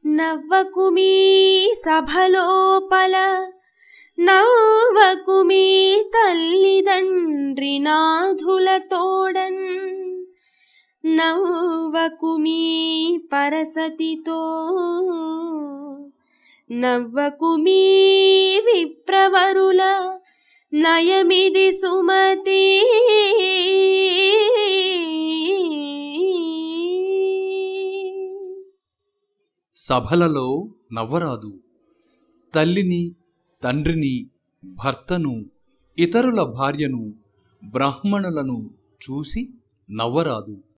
నవ్వకుమీ సభలోపల నవ్వకుమీ తల్లిదండ్రి నాథులతోడన్ నవ్వకుమీ పరసతితో నవ్వకుమీ విప్రవరుల నయమిది సుమతి సభలలో నవ్వరాదు తల్లిని తండ్రిని భర్తను ఇతరుల భార్యను బ్రాహ్మణులను చూసి నవ్వరాదు